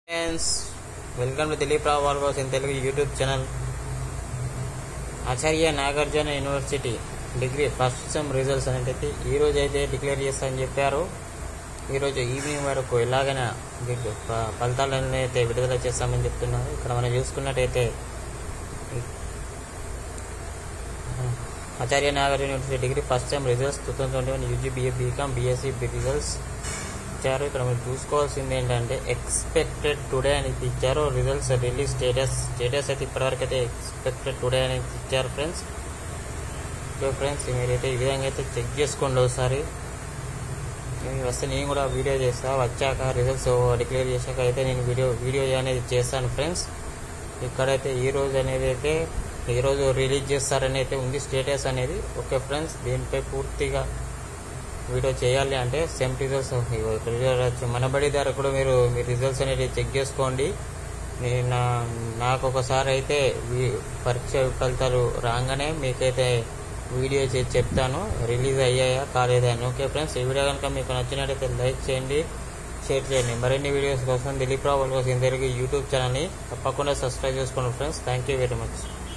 friends welcome to Dilip Rao vlogs in Telugu YouTube channel Acharya Nagarjuna university degree first sem results అనేది ఈ రోజు అయితే డిక్లేర్ చేస్తామని చెప్పారు ఈరోజు ఈవినింగ్ వరకు ఎలాగైనా మీకు ఫ- ఫలితాలను అయితే విడుదల చేస్తామని చెప్తున్నారు ఇక్కడ మనం చూసుకున్నట్టయితే Acharya Nagarjuna university degree first time results two thousand twenty one UG BA BCom BSc results ఇచ్చారు ఇక్కడ మీరు చూసుకోవాల్సింది ఏంటంటే ఎక్స్పెక్టెడ్ టుడే అని ఇచ్చారు రిజల్ట్స్ రిలీజ్ స్టేటస్ స్టేటస్ అయితే ఇప్పటివరకు అయితే ఎక్స్పెక్టెడ్ టుడే అని ఇచ్చారు ఫ్రెండ్స్ ఓకే ఫ్రెండ్స్ మీరైతే ఈ విధంగా అయితే చెక్ చేసుకోండి ఒకసారి నేను వస్తే నేను కూడా వీడియో చేస్తా వచ్చాక రిజల్ట్స్ డిక్లేర్ చేశాక అయితే నేను వీడియో వీడియో అనేది చేస్తాను ఫ్రెండ్స్ ఇక్కడైతే ఈ రోజు అనేది అయితే ఈ రోజు రిలీజ్ చేస్తారని అయితే ఉంది స్టేటస్ అనేది ఓకే ఫ్రెండ్స్ దీనిపై పూర్తిగా వీడియో చేయాలి అంటే సెమ్ రిజల్ట్స్ రిజల్ట్స్ మనబడి ద్వారా కూడా మీరు మీ రిజల్ట్స్ అనేది చెక్ చేసుకోండి నేను నా- నాకు ఒకసారి అయితే వీ- పరీక్ష ఫలితాలు రాగానే మీకైతే వీడియో చేసి చెప్తాను రిలీజ్ అయ్యాయా కాలేదా అని ఓకే ఫ్రెండ్స్ ఈ వీడియో కనుక మీకు నచ్చినట్టయితే లైక్ చేయండి షేర్ చేయండి మరిన్ని వీడియోస్ కోసం దిలీప్ రావు కోసం తెలుగు యూట్యూబ్ ఛానల్ని తప్పకుండా సబ్స్క్రైబ్ చేసుకోండి friends thank you very much